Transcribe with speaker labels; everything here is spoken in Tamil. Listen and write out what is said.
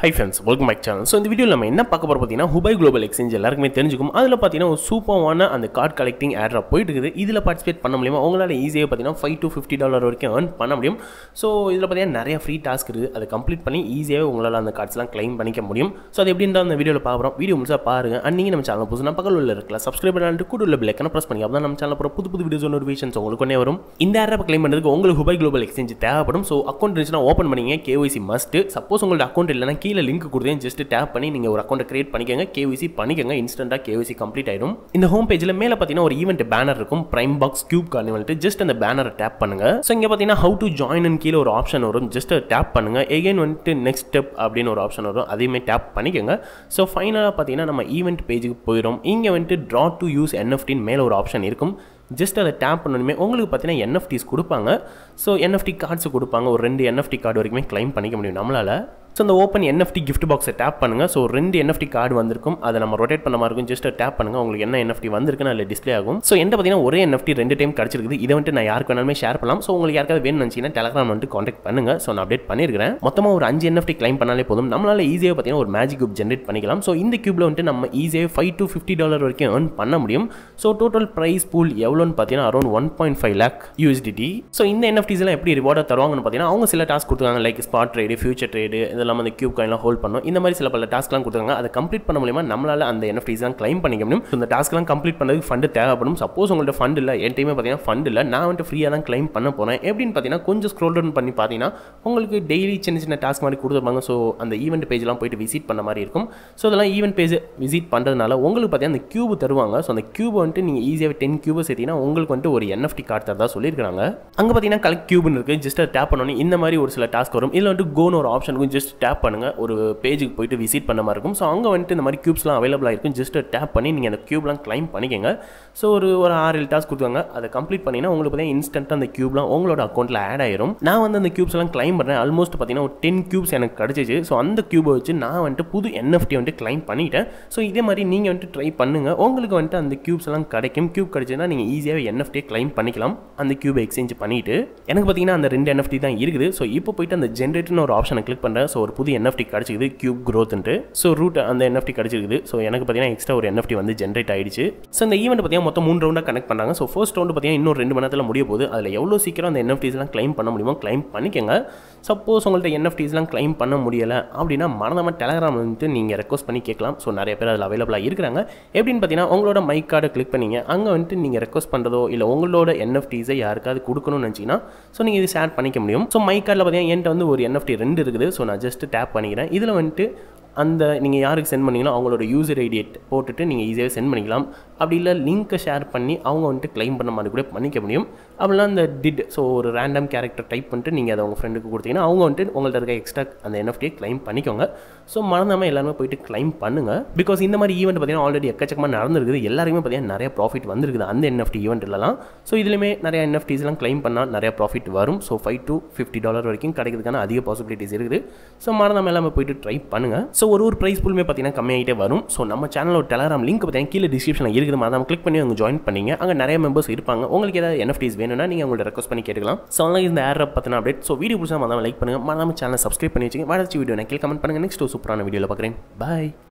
Speaker 1: high friends welcome back channel so இந்த வீடியோவில் நம்ம என்ன பார்க்க போகிறோம் பார்த்தீங்கன்னா ஹுபை குளோபல் எக்ஸ்சேஞ்ச் எல்லாருக்குமே தெரிஞ்சுக்கும் அதில் பார்த்தீங்கன்னா ஒரு சூப்பரான அந்த கார்டு கலெக்டிங் ஆட்ரா போயிட்டு இருக்குது இதில் பார்ட்டிசிபேட் பண்ண முடியுமா உங்களால் ஈஸியாக பார்த்தீங்கன்னா ஃபைவ் to ஃபிஃப்டி டாலர் வரைக்கும் earn பண்ண முடியும் ஸோ இதில் பார்த்தீங்கன்னா நிறைய ஃப்ரீ டாஸ்க் இருக்குது அதை கம்ப்ளீட் பண்ணி ஈஸியாகவே உங்களால் அந்த கார்ட்ஸ்லாம் க்ளைம் பண்ணிக்க முடியும் ஸோ அது எப்படின்ற அந்த வீடியோவில் பார்க்குறோம் வீடியோ முழுசாக பாருங்கள் அண்ட் நீங்கள் நம்ம சேனல் புதுசு பக்கத்தில் உள்ள இருக்கலாம் சப்ஸ்கிரைப் பண்ணிட்டு கூட உள்ள பிள்ளைக்கான ப்ரெஸ் பண்ணி அப்போ நம்ம சேனல் புது புது வீடியோஸ் நோட்டிஃபிகேஷன்ஸ் உங்களுக்கு ஒன்றே வரும் இந்த ஆப்பை க்ளைம் பண்ணுறதுக்கு உங்களுக்கு ஹுபை குளோபல் எக்ஸ்சேஞ்ச் தேவைப்படும் ஸோ அக்கௌண்ட் இருந்துச்சுன்னா ஓப்பன் பண்ணிங்க கேஒய்சி மஸ்ட் சப்போஸ் உங்களோட அக்கௌண்ட் இல்லைனா கீழே லிங்க் கொடுத்தேன் ஜஸ்ட் டேப் பண்ணி நீங்கள் ஒரு அக்கௌண்ட்டை கிரியேட் பண்ணிக்கோங்க கேவிசி பண்ணிக்கோங்க இன்ஸ்டன்ட்டாக கேவிசி கம்ப்ளீட் ஆயிடும் இந்த ஹோம் பேஜில் மேலே பார்த்தீங்கன்னா ஒரு ஈவெண்ட் பேனர் இருக்கும் பிரைம் பாக்ஸ் கியூப் கார்னிவல்ட்டு ஜஸ்ட் அந்த பேனரை டேப் பண்ணுங்க ஸோ இங்கே பார்த்தீங்கன்னா ஹவு டு ஜாயின் கீழே ஒரு ஆப்ஷன் வரும் ஜஸ்ட் டேப் பண்ணுங்க எகைன் வந்துட்டு நெக்ஸ்ட் ஸ்டெப் அப்படின்னு ஒரு ஆப்ஷன் வரும் அதையுமே டேப் பண்ணிக்கோங்க ஸோ ஃபைனலாக பார்த்தீங்கன்னா நம்ம ஈவெண்ட் பேஜுக்கு போயிடும் இங்கே வந்துட்டு ட்ரா டு யூஸ் என்எஃப்டின்னு மேலே ஒரு ஆப்ஷன் இருக்கும் ஜஸ்ட் அதை டேப் பண்ணணுமே உங்களுக்கு பார்த்தீங்கன்னா என்எஃப்டிஸ் கொடுப்பாங்க ஸோ என்எஃப்டி கார்ட்ஸ் கொடுப்பாங்க ஒரு ரெண்டு என்எஃப்டி கார்டு வரைக்குமே க்ளைம் பண்ணிக்க முடியும் நம்மளால் ஸோ அந்த ஓப்பன் என்எஃப்டி கிஃப்ட் பாக்ஸை டேப் பண்ணுங்கள் ஸோ ரெண்டு என்எஃப்டி கார்டு வந்திருக்கும் அதை நம்ம ரொட்டேட் பண்ண மாதிரி இருக்கும் ஜஸ்ட் டேப் பண்ணுங்கள் உங்களுக்கு என்ன என்எஃப்டி வந்திருக்குன்னு அதில் டிஸ்ப்ளே ஆகும் ஸோ என்கிட்ட பார்த்தீங்கன்னா ஒரே என்எஃப்டி ரெண்டு டைம் கிடச்சிருக்குது இதை வந்துட்டு நான் யாருக்கு வேணாலுமே ஷேர் பண்ணலாம் ஸோ உங்களுக்கு யாருக்காவது வேணும்னு நினச்சிங்கன்னா டெலகிராம் வந்துட்டு காண்டாக்ட் பண்ணுங்கள் ஸோ நான் அப்டேட் பண்ணியிருக்கிறேன் மொத்தமாக ஒரு அஞ்சு என்எஃப்டி கிளைம் பண்ணாலே போதும் நம்மளால் ஈஸியாக பார்த்தீங்கன்னா ஒரு மேஜிக் குப் ஜென்ரேட் பண்ணிக்கலாம் ஸோ இந்த கியூப்பில் வந்துட்டு நம்ம ஈஸியாக ஃபைவ் to ஃபிஃப்டி டாலர் வரைக்கும் earn பண்ண முடியும் ஸோ டோட்டல் ப்ரைஸ் பூல் எவ்வளோன்னு பார்த்தீங்கன்னா around one point five lakh USDT so இந்த என்எஃப்டிஸ் எல்லாம் எப்படி ரிவார்டாக தருவாங்கன்னு பார்த்தீங்கன்னா அவங்க சில டாஸ்க் கொடுத்துருக்காங்க like spot trade future trade இதெல்லாம் அந்த கியூப் காயின்லாம் ஹோல்ட் பண்ணும் இந்த மாதிரி சில பல டாஸ்க்லாம் கொடுத்துருக்காங்க அதை கம்ப்ளீட் பண்ண மூலியமா நம்மளால அந்த என்எஃப்டிஸ் தான் கிளைம் பண்ணிக்க முடியும் ஸோ இந்த டாஸ்க்லாம் கம்ப்ளீட் பண்ணுறதுக்கு ஃபண்டு தேவைப்படும் சப்போஸ் உங்கள்ட்ட ஃபண்ட் இல்லை என் டைமே பார்த்தீங்கன்னா ஃபண்ட் இல்லை நான் வந்துட்டு ஃப்ரீயாக தான் கிளைம் பண்ண போகிறேன் எப்படின்னு பார்த்தீங்கன்னா கொஞ்சம் ஸ்க்ரோல் டவுன் பண்ணி பார்த்தீங்கன்னா உங்களுக்கு டெய்லி சின்ன சின்ன டாஸ்க் மாதிரி கொடுத்துருப்பாங்க ஸோ அந்த ஈவெண்ட் பேஜ்லாம் போயிட்டு விசிட் பண்ண மாதிரி இருக்கும் ஸோ அதெல்லாம் ஈவெண்ட் பேஜ் விசிட் பண்ணுறதுனால உங்களுக்கு பார்த்தீங்கன்னா அந்த கியூப் தருவாங்க ஸோ அந்த கியூப் வந்துட்டு நீங்கள் ஈஸியாக டென் கியூபை சேர்த்தீங்கன்னா உங்களுக்கு வந்துட்டு ஒரு என்எஃப்டி கார்டு தரதா சொல்லியிருக்காங்க அங்கே பார்த்தீங்கன்னா கலெக்ட் கியூப்னு இருக்குது ஜஸ்ட் டேப் பண்ணோன்னே இந்த மாதிரி ஒரு சில டாஸ்க் வரும் இதில் வந்துட்டு கோன்னு ஒரு ஆப்ஷன் இருக்கும் ஜஸ்ட் டேப் பண்ணுங்கள் ஒரு பேஜுக்கு போயிட்டு விசிட் பண்ண மாதிரி இருக்கும் ஸோ அங்கே வந்துட்டு இந்த மாதிரி கியூப்ஸ்லாம் அவைலபிளாக இருக்கும் ஜஸ்ட் டேப் பண்ணி நீங்கள் அந்த கியூப்லாம் கிளைம் பண்ணிக்கோங்க ஸோ ஒரு ஒரு ஆறு ஏழு டாஸ்க் கொடுத்தாங்க அதை கம்ப்ளீட் பண்ணிங்கன்னா உங்களுக்கு பார்த்தீங்கன்னா இன்ஸ்டன்ட்டாக அந்த கியூப்லாம் உங்களோட அக்கௌண்ட்டில் ஆட் ஆயிரும் நான் வந்து அந்த கியூப்ஸ் எல்லாம் கிளைம் பண்ணுறேன் ஆல்மோஸ்ட் பார்த்தீங்கன்னா ஒரு டென் கியூப்ஸ் எனக்கு கிடச்சிச்சு ஸோ அந்த கியூபை வச்சு நான் வந்துட்டு புது என்எஃப்டி வந்துட்டு கிளைம் பண்ணிட்டேன் ஸோ இதே மாதிரி நீங்கள் வந்துட்டு ட்ரை பண்ணுங்கள் உங்களுக்கு வந்துட்டு அந்த கியூப்ஸ் எல்லாம் கிடைக்கும் கியூப் கிடைச்சதுன்னா நீங்கள் ஈஸியாகவே என்எஃப்டியை கிளைம் பண்ணிக்கலாம் அந்த கியூபை எக்ஸ்சேஞ்ச் பண்ணிட்டு எனக்கு பார்த்தீங்கன்னா அந்த ரெண்டு என்எஃப்டி தான் இருக்குது ஸோ இப்போ போயிட்டு அந்த ஜென்ரேட்னு ஒரு ஆப்ஷனை கிளிக் பண்ணுறேன் ஸோ ஒரு புது என்எஃப்டி கிடச்சிக்குது கியூப் க்ரோத்ன்ட்டு ஸோ ரூட் அந்த என்எஃப்டி கிடச்சிருக்குது ஸோ எனக்கு பார்த்தீங்கன்னா எக்ஸ்ட்ரா ஒரு என்எஃப்டி வந்து ஜென்ரேட் ஆயிடுச்சு ஸோ இந்த ஈவெண்ட் பார்த்தீங்கன்னா மொத்தம் மூணு ரவுண்டாக கனெக்ட் பண்ணாங்க ஸோ ஃபர்ஸ்ட் ரவுண்டு பார்த்தீங்கன்னா இன்னும் ரெண்டு மணி நேரத்தில் முடிய போகுது அதில் எவ்வளோ சீக்கிரம் அந்த என்எஃப்டிஸ்லாம் கிளைம் பண்ண முடியுமோ கிளைம் பண்ணிக்கோங்க சப்போஸ் உங்கள்கிட்ட என்எஃப்டிஸ்லாம் கிளைம் பண்ண முடியலை அப்படின்னா மறந்தாமல் டெலகிராம் வந்துட்டு நீங்கள் ரெக்வஸ்ட் பண்ணி கேட்கலாம் ஸோ நிறைய பேர் அதில் அவைலபிளாக இருக்கிறாங்க எப்படின்னு பார்த்தீங்கன்னா உங்களோட மைக் கார்டை கிளிக் பண்ணீங்க அங்கே வந்துட்டு நீங்கள் ரெக்வஸ்ட் பண்ணுறதோ இல்லை உங்களோட என்எஃப்டிஸை யாருக்காவது கொடுக்கணும்னு நினச்சிங்கன்னா ஸோ நீங்கள் இது ஷேர் பண்ணிக்க முடியும் ஸோ மைக் கார்டில் பார்த்தீங்கன்னா என்கிட்ட வந்து ஒரு என்எஃப்டி ரெண்டு இருக்குது ஸோ நான் ஜஸ்ட் டேப் பண்ணிக்கிறேன் இதில் வந்துட்டு அந்த நீங்கள் யாருக்கு சென்ட் பண்ணீங்களோ அவங்களோட யூசர் ஐடி போட்டுட்டு நீங்கள் ஈஸியாக சென்ட் பண்ணிக்கலாம் அப்படி இல்லை லிங்க்கை ஷேர் பண்ணி அவங்க வந்துட்டு கிளைம் பண்ண மாதிரி கூட பண்ணிக்க முடியும் அப்படிலாம் அந்த டிட் ஸோ ஒரு ரேண்டம் கேரக்டர் டைப் பண்ணிட்டு நீங்கள் அதை உங்கள் ஃப்ரெண்டுக்கு கொடுத்தீங்கன்னா அவங்க வந்துட்டு உங்கள்ட்ட இருக்க எக்ஸ்ட்ரா அந்த என்எஃப்டியை கிளைம் பண்ணிக்கோங்க ஸோ மறந்தாமல் எல்லாருமே போயிட்டு கிளைம் பண்ணுங்கள் பிகாஸ் இந்த மாதிரி ஈவெண்ட் பார்த்தீங்கன்னா ஆல்ரெடி எக்கச்சக்கமாக நடந்திருக்குது எல்லாருமே பார்த்தீங்கன்னா நிறைய ப்ராஃபிட் வந்துருக்குது அந்த என்எஃப்டி ஈவெண்ட்லலாம் ஸோ இதுலேயுமே நிறைய என்எஃப்டிஸ்லாம் கிளைம் பண்ணால் நிறைய ப்ராஃபிட் வரும் so five to fifty dollar வரைக்கும் கிடைக்கிறதுக்கான அதிக பாசிபிலிட்டிஸ் இருக்குது ஸோ மறந்தாமல் எல்லாமே போயிட்டு ட்ரை பண்ணுங்கள் ஸோ ஒரு ஒரு ப்ரைஸ் புல்லுமே பார்த்தீங்கன்னா கம்மியாகிட்டே வரும் ஸோ நம்ம சேனலோட டெலகிராம் லிங்க் பார்த்தீங்கன்னா கீழே டிஸ்கிரிப்ஷனில் இருக்குது மறந்தாம கிளிக் பண்ணி அங்கே ஜாயின் பண்ணீங்க அங்கே நிறைய மெம்பர்ஸ் இருப்பாங்க உங்களுக்கு ஏதாவது என்எஃப்டிஸ் வேணும்னா நீங்கள் உங்களோட ரெக்வஸ்ட் பண்ணி கேட்கலாம் ஸோ அதனால் இந்த ஏர் பற்றின அப்டேட் ஸோ வீடியோ பிடிச்சா மறந்தாம லைக் பண்ணுங்கள் மறந்தாம சேனல் சப்ஸ்கிரைப் பண்ணி வச்சுங்க வளர்ச்சி வீடியோ நான் கீழே கமெண்ட் பண்ணுங்கள் நெக்ஸ்ட் சூப்பரான வீடியோவில் பார்க்குறேன் பாய்